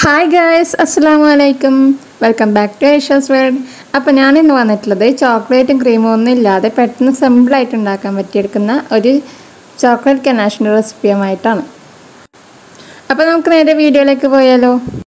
hi guys അസ്സാം വലൈക്കും welcome back to Asia's world അപ്പോൾ ഞാൻ ഇന്ന് വന്നിട്ടുള്ളത് ചോക്ലേറ്റും ക്രീമും ഒന്നും ഇല്ലാതെ പെട്ടെന്ന് സിമ്പിളായിട്ട് ഉണ്ടാക്കാൻ പറ്റിയെടുക്കുന്ന ഒരു ചോക്ലേറ്റ് കനാഷിൻ്റെ റെസിപ്പിയുമായിട്ടാണ് അപ്പോൾ നമുക്ക് നേരെ വീഡിയോയിലേക്ക് പോയാലോ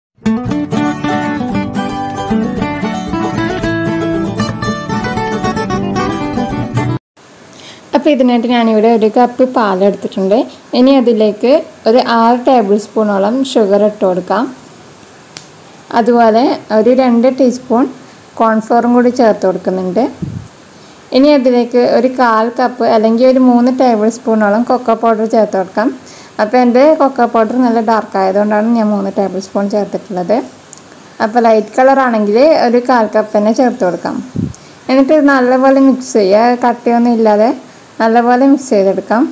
അപ്പോൾ ഇതിനായിട്ട് ഞാനിവിടെ ഒരു കപ്പ് പാലെടുത്തിട്ടുണ്ട് ഇനി അതിലേക്ക് ഒരു ആറ് ടേബിൾ സ്പൂണോളം ഷുഗർ ഇട്ട് കൊടുക്കാം അതുപോലെ ഒരു രണ്ട് ടീസ്പൂൺ കോൺഫ്ലോറും കൂടി ചേർത്ത് കൊടുക്കുന്നുണ്ട് ഇനി അതിലേക്ക് ഒരു കാൽ കപ്പ് അല്ലെങ്കിൽ ഒരു മൂന്ന് ടേബിൾ സ്പൂണോളം കൊക്കോ പൗഡർ ചേർത്ത് കൊടുക്കാം അപ്പോൾ എൻ്റെ കൊക്കോ പൗഡർ നല്ല ഡാർക്ക് ആയതുകൊണ്ടാണ് ഞാൻ മൂന്ന് ടേബിൾ സ്പൂൺ ചേർത്തിട്ടുള്ളത് അപ്പോൾ ലൈറ്റ് കളർ ആണെങ്കിൽ ഒരു കാൽ കപ്പ് തന്നെ ചേർത്ത് കൊടുക്കാം എന്നിട്ട് ഇത് നല്ലപോലെ മിക്സ് ചെയ്യുക കട്ടിയൊന്നും ഇല്ലാതെ നല്ലപോലെ മിക്സ് ചെയ്തെടുക്കാം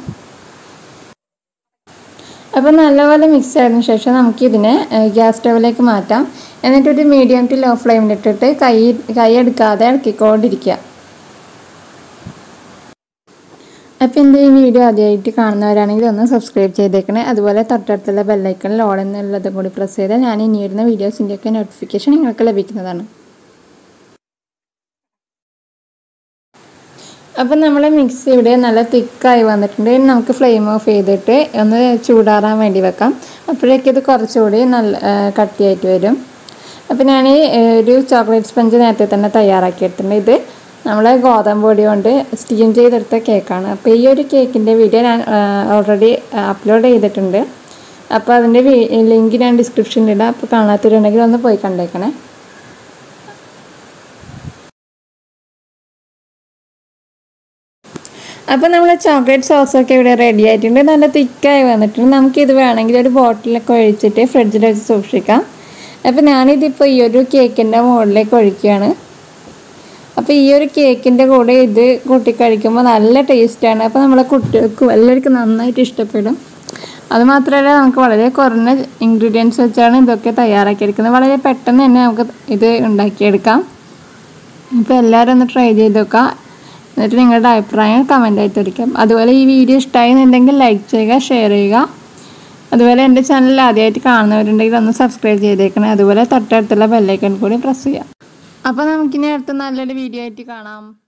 അപ്പോൾ നല്ലപോലെ മിക്സ് ആയതിനു ശേഷം നമുക്കിതിനെ ഗ്യാസ് സ്റ്റവിലേക്ക് മാറ്റാം എന്നിട്ടൊരു മീഡിയം ടു ലോ ഫ്ലെയിമിലിട്ടിട്ട് കൈ കൈ എടുക്കാതെ ഇളക്കിക്കൊണ്ടിരിക്കുക അപ്പോൾ എൻ്റെ ഈ വീഡിയോ ആദ്യമായിട്ട് കാണുന്നവരാണെങ്കിൽ ഒന്ന് സബ്സ്ക്രൈബ് ചെയ്തേക്കണേ അതുപോലെ തൊട്ടടുത്തുള്ള ബെല്ലൈക്കണിൽ ഓൾ എന്നുള്ളതും കൂടി പ്രസ് ചെയ്താൽ ഞാൻ ഇനി ഇടുന്ന വീഡിയോസിൻ്റെയൊക്കെ നോട്ടിഫിക്കേഷൻ നിങ്ങൾക്ക് ലഭിക്കുന്നതാണ് അപ്പം നമ്മൾ മിക്സ് ഇവിടെ നല്ല തിക്കായി വന്നിട്ടുണ്ട് ഇനി നമുക്ക് ഫ്ലെയിം ഓഫ് ചെയ്തിട്ട് ഒന്ന് ചൂടാറാൻ വേണ്ടി വെക്കാം അപ്പോഴേക്കും ഇത് കുറച്ചുകൂടി നല്ല കട്ടിയായിട്ട് വരും അപ്പം ഞാൻ ഒരു ചോക്ലേറ്റ് സ്പഞ്ച് നേരത്തെ തന്നെ തയ്യാറാക്കിയെടുത്തിട്ടുണ്ട് ഇത് നമ്മൾ ഗോതമ്പ് പൊടി കൊണ്ട് സ്റ്റീം ചെയ്തെടുത്ത കേക്കാണ് അപ്പോൾ ഈ ഒരു കേക്കിൻ്റെ വീഡിയോ ഞാൻ ഓൾറെഡി അപ്ലോഡ് ചെയ്തിട്ടുണ്ട് അപ്പോൾ അതിൻ്റെ ലിങ്ക് ഞാൻ ഡിസ്ക്രിപ്ഷനിൽ ഇടാം അപ്പോൾ കാണാത്തവരുണ്ടെങ്കിൽ ഒന്ന് പോയി കണ്ടേക്കണേ അപ്പോൾ നമ്മൾ ചോക്ലേറ്റ് സോസൊക്കെ ഇവിടെ റെഡി ആയിട്ടുണ്ട് നല്ല തിക്കായി വന്നിട്ടുണ്ട് നമുക്കിത് വേണമെങ്കിൽ ഒരു ബോട്ടിലൊക്കെ ഒഴിച്ചിട്ട് ഫ്രിഡ്ജിൽ വെച്ച് സൂക്ഷിക്കാം അപ്പോൾ ഞാനിതിപ്പോൾ ഈ ഒരു കേക്കിൻ്റെ മുകളിലേക്ക് ഒഴിക്കുകയാണ് അപ്പോൾ ഈ ഒരു കേക്കിൻ്റെ കൂടെ ഇത് കൂട്ടി കഴിക്കുമ്പോൾ നല്ല ടേസ്റ്റാണ് അപ്പോൾ നമ്മളെ കുട്ടികൾക്കും എല്ലാവർക്കും നന്നായിട്ട് ഇഷ്ടപ്പെടും അതുമാത്രമല്ല നമുക്ക് വളരെ കുറഞ്ഞ ഇൻഗ്രീഡിയൻസ് വെച്ചാണ് ഇതൊക്കെ തയ്യാറാക്കിയെടുക്കുന്നത് വളരെ പെട്ടെന്ന് തന്നെ നമുക്ക് ഇത് ഉണ്ടാക്കിയെടുക്കാം ഇപ്പോൾ എല്ലാവരും ഒന്ന് ട്രൈ ചെയ്ത് നോക്കാം എന്നിട്ട് നിങ്ങളുടെ അഭിപ്രായം കമൻ്റായിട്ട് അറിയിക്കാം അതുപോലെ ഈ വീഡിയോ ഇഷ്ടമായിരുന്നുണ്ടെങ്കിൽ ലൈക്ക് ചെയ്യുക ഷെയർ ചെയ്യുക അതുപോലെ എൻ്റെ ചാനൽ ആദ്യമായിട്ട് കാണുന്നവരുണ്ടെങ്കിൽ ഒന്ന് സബ്സ്ക്രൈബ് ചെയ്തേക്കണേ അതുപോലെ തൊട്ടടുത്തുള്ള ബെല്ലൈക്കൺ കൂടി പ്രസ് ചെയ്യാം അപ്പോൾ നമുക്കിനി അടുത്ത നല്ലൊരു വീഡിയോ ആയിട്ട് കാണാം